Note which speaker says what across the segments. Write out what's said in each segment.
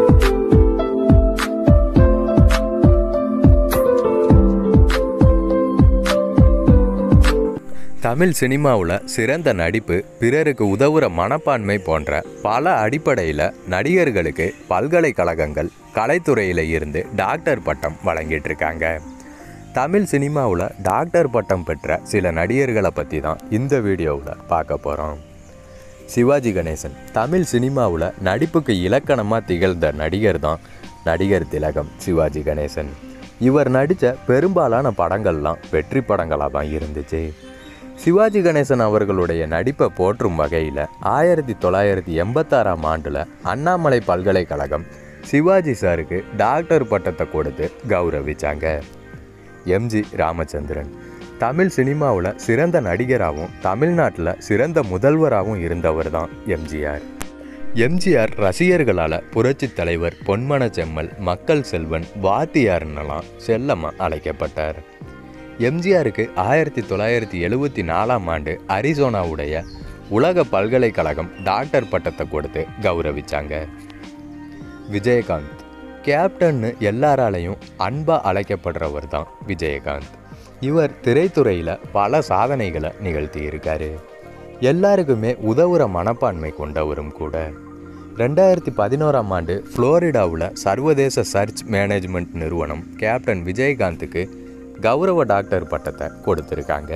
Speaker 1: தமிழ் சினிமாவில் சிறந்த நடிப்பு பிறருக்கு உதவுற மனப்பான்மை போன்ற பல அடிப்படையில் நடிகர்களுக்கு பல்கலைக்கழகங்கள் கலைத்துறையில் இருந்து டாக்டர் பட்டம் வழங்கிட்டு இருக்காங்க தமிழ் சினிமாவில் டாக்டர் பட்டம் பெற்ற சில நடிகர்களை பற்றி தான் இந்த வீடியோவில் பார்க்க போகிறோம் சிவாஜி கணேசன் தமிழ் சினிமாவில் நடிப்புக்கு இலக்கணமாக திகழ்ந்த நடிகர் தான் நடிகர் திலகம் சிவாஜி கணேசன் இவர் நடித்த பெரும்பாலான படங்கள்லாம் வெற்றி படங்களாக தான் இருந்துச்சு சிவாஜி கணேசன் அவர்களுடைய நடிப்பை போற்றும் வகையில் ஆயிரத்தி தொள்ளாயிரத்தி எண்பத்தாறாம் ஆண்டில் அண்ணாமலை பல்கலைக்கழகம் சிவாஜி சாருக்கு டாக்டர் பட்டத்தை கொடுத்து கௌரவிச்சாங்க எம்ஜி ராமச்சந்திரன் தமிழ் சினிமாவில் சிறந்த நடிகராகவும் தமிழ்நாட்டில் சிறந்த முதல்வராகவும் இருந்தவர் தான் எம்ஜிஆர் எம்ஜிஆர் ரசிகர்களால் புரட்சித் தலைவர் பொன்மன செம்மல் மக்கள் செல்வன் வாத்தியார்னெல்லாம் செல்லமாக அழைக்கப்பட்டார் எம்ஜிஆருக்கு ஆயிரத்தி தொள்ளாயிரத்தி எழுவத்தி நாலாம் ஆண்டு அரிசோனாவுடைய உலக பல்கலைக்கழகம் டாக்டர் பட்டத்தை கொடுத்து கௌரவிச்சாங்க விஜயகாந்த் கேப்டன்னு எல்லாராலையும் அன்பா அழைக்கப்படுறவர் தான் விஜயகாந்த் இவர் திரைத்துறையில் பல சாதனைகளை நிகழ்த்தி இருக்காரு எல்லாருக்குமே உதவுற மனப்பான்மை கொண்டவரும் கூட ரெண்டாயிரத்தி பதினோராம் ஆண்டு ஃப்ளோரிடாவில் சர்வதேச சர்ச் மேனேஜ்மெண்ட் நிறுவனம் கேப்டன் விஜயகாந்துக்கு கௌரவ டாக்டர் பட்டத்தை கொடுத்துருக்காங்க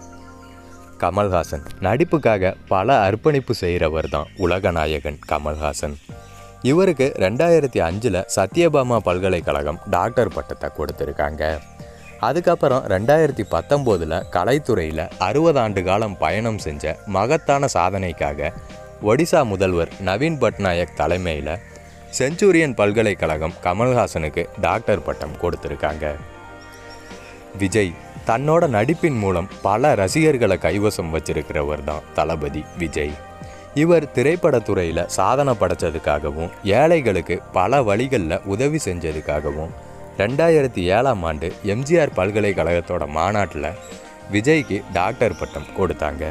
Speaker 1: கமல்ஹாசன் நடிப்புக்காக பல அர்ப்பணிப்பு செய்கிறவர் தான் உலகநாயகன் கமல்ஹாசன் இவருக்கு ரெண்டாயிரத்தி அஞ்சில் சத்யபாமா பல்கலைக்கழகம் டாக்டர் பட்டத்தை கொடுத்துருக்காங்க அதுக்கப்புறம் ரெண்டாயிரத்தி பத்தொம்போதில் கலைத்துறையில் அறுபது ஆண்டு காலம் பயணம் செஞ்ச மகத்தான சாதனைக்காக ஒடிசா முதல்வர் நவீன் பட்நாயக் தலைமையில் செஞ்சுரியன் பல்கலைக்கழகம் கமல்ஹாசனுக்கு டாக்டர் பட்டம் கொடுத்துருக்காங்க விஜய் தன்னோட நடிப்பின் மூலம் பல ரசிகர்களை கைவசம் வச்சிருக்கிறவர் தான் தளபதி விஜய் இவர் திரைப்படத்துறையில் சாதனை படைச்சதுக்காகவும் ஏழைகளுக்கு பல வழிகளில் உதவி செஞ்சதுக்காகவும் ரெண்டாயிரத்தி ஏழாம் ஆண்டு எம்ஜிஆர் பல்கலைக்கழகத்தோட மாநாட்டில் விஜய்க்கு டாக்டர் பட்டம் கொடுத்தாங்க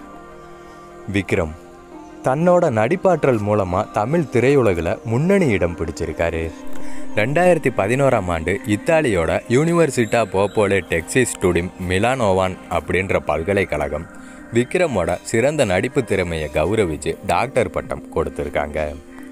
Speaker 1: விக்ரம் தன்னோட நடிப்பாற்றல் மூலமாக தமிழ் திரையுலகில் முன்னணி இடம் பிடிச்சிருக்காரு ரெண்டாயிரத்தி பதினோராம் ஆண்டு இத்தாலியோட யூனிவர்சிட்டா போப்போலே டெக்ஸிஸ் ஸ்டூடிம் மிலானோவான் அப்படின்ற பல்கலைக்கழகம் விக்ரமோட சிறந்த நடிப்பு திறமையை கௌரவிச்சு டாக்டர் பட்டம் கொடுத்துருக்காங்க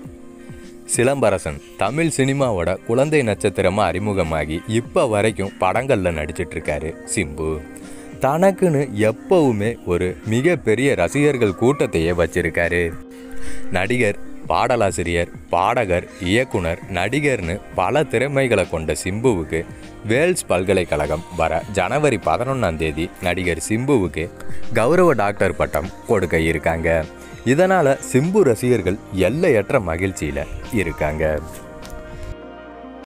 Speaker 1: சிலம்பரசன் தமிழ் சினிமாவோட குழந்தை நட்சத்திரமாக அறிமுகமாகி இப்போ வரைக்கும் படங்களில் நடிச்சிட்டு இருக்காரு சிம்பு தனக்குன்னு எப்பவுமே ஒரு மிகப்பெரிய ரசிகர்கள் கூட்டத்தையே வச்சிருக்காரு நடிகர் பாடலாசிரியர் பாடகர் இயக்குனர் நடிகர்னு பல திறமைகளை கொண்ட சிம்புவுக்கு வேல்ஸ் பல்கலைக்கழகம் வர ஜனவரி பதினொன்றாம் தேதி நடிகர் சிம்புவுக்கு கௌரவ டாக்டர் பட்டம் கொடுக்க இருக்காங்க இதனால் சிம்பு ரசிகர்கள் எல்லையற்ற மகிழ்ச்சியில் இருக்காங்க